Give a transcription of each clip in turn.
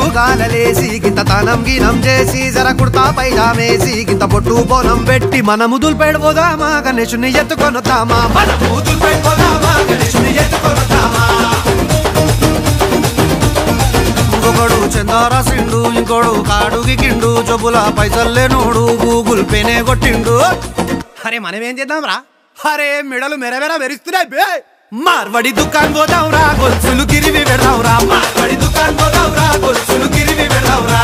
పొద్దుగాలలేసి గింత తనం గినం చేసి జర కుర్తా పైజామేసి గింత బొట్టు బోనం పెట్టి మనము దుల్పెడిపోదామా గణేశుని ఎత్తుకొనుతామా మనము దుల్పెడిపోదామా గణేశుని ఎత్తుకొనుతామా ఇంకొకడు చందారాసిండు ఇంకోడు కాడుకి కిండు జబ్బుల పైసల్లేనోడు గూగుల్ పేనే కొట్టిండు అరే మనం ఏం చేద్దాం రా అరే మెడలు మెరమెర మెరుస్తున్నాయి బే మార్వడి దుకాన్ పోదాం రా గొలుసులు గిరివి పెడదాం రా మార్వడి దుకాన్ పోదాం రా గొలుసులు గిరివి పెడదాం రా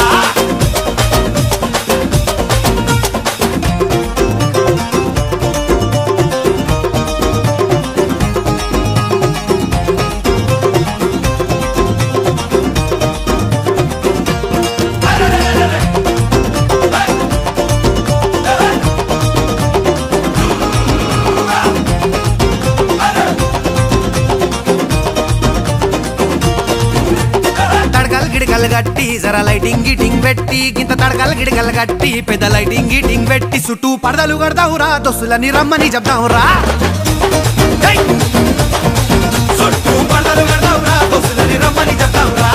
తడకలు గిడకలు గట్టి జర లైటింగ్ గిటింగ్ పెట్టి గింత తడకలు గిడకలు గట్టి పెద్ద లైటింగ్ గిటింగ్ పెట్టి చుట్టూ పడదలు కడదాం రా దోస్తులని రమ్మని చెప్దాం రా హై! చుట్టూ పడదలు కడదాం రా దోస్తులని రమ్మని చెప్దాం రా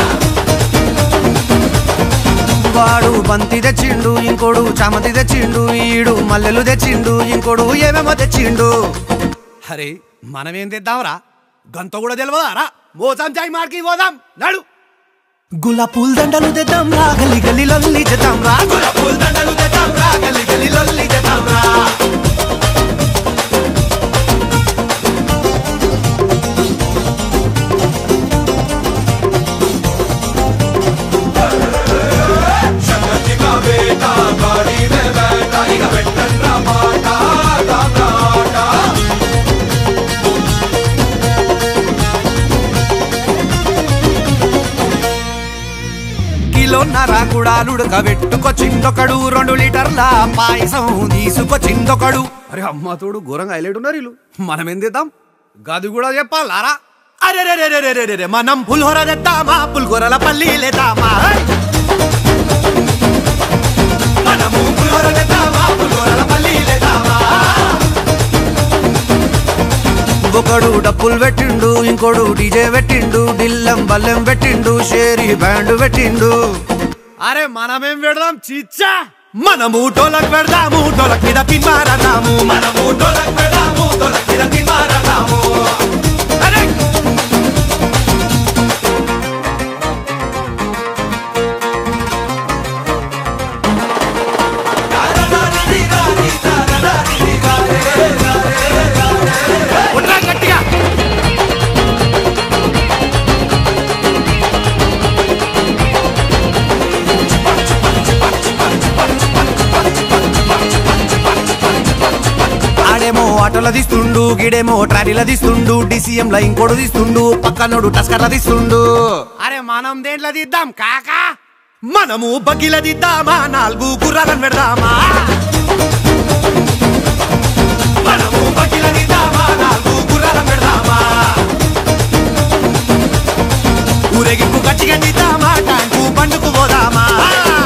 వాడు బంతి తెచ్చిండు ఇంకోడు చామంతి తెచ్చిండు ఈడు మల్లెలు తెచ్చిండు ఇంకోడు ఏమేమో తెచ్చిండు అరే మనమేం తెద్దాంరా గంత కూడా తెలియదారా మోసాం చాయ్ మార్కి పోదాం నడు గులా పూల దండలు తెద్దాం రా గల్లి గల్లి లొల్లి చేద్దాం రా గులా పూల దండలు తెద్దాం రా గల్లి గల్లి లొల్లి చేద్దాం రా కిలోన్నర గుడాలుడక పెట్టుకొచ్చిందొకడు రెండు లీటర్ల పాయసం తీసుకొచ్చిందొకడు అరే అమ్మ తోడు ఘోరంగా హైలైట్ ఉన్నారు వీళ్ళు మనం ఏం తెద్దాం గది కూడా చెప్పాలారా అరే రే రే రే రే రే రే మనం పులిహోర తెద్దామా పులిహోరల పల్లి లేదామా మనము పులిహోర తెద్దామా పులిహోరల పల్లి లేదామా ఒకడు డప్పులు పెట్టిండు ఇంకోడు డీజే పెట్టిండు డిల్లం బల్లెం పెట్టిండు షేరి బ్యాండ్ పెట్టిండు అరే మనమేం పెడదాం చిచ్చా మనము టోలక్ పెడదాము టోలక్ మీద పిన్మారదాము మనము టోలక్ పెడదాము టోలక్ మీద పిన్మారదాము అరే కొట్రా గట్టిగా ఆడేమో ఆటోల తీస్తుండు గిడేమో ట్రాలీల తీస్తుండు డిసిఎం ల ఇంకోడు తీస్తుండు పక్కనోడు టస్కర్ల తీస్తుండు అరే మనం దేంట్లో తీద్దాం కాకా మనము బగ్గిల తీద్దామా నాలుగు గుర్రాలను పెడదామా మనము బగ్గిల తీద్దామా నాలుగు గుర్రాలను పెడదామా ఊరేగింపు గట్టిగా తీద్దామా ట్యాంకు బండుకు పోదామా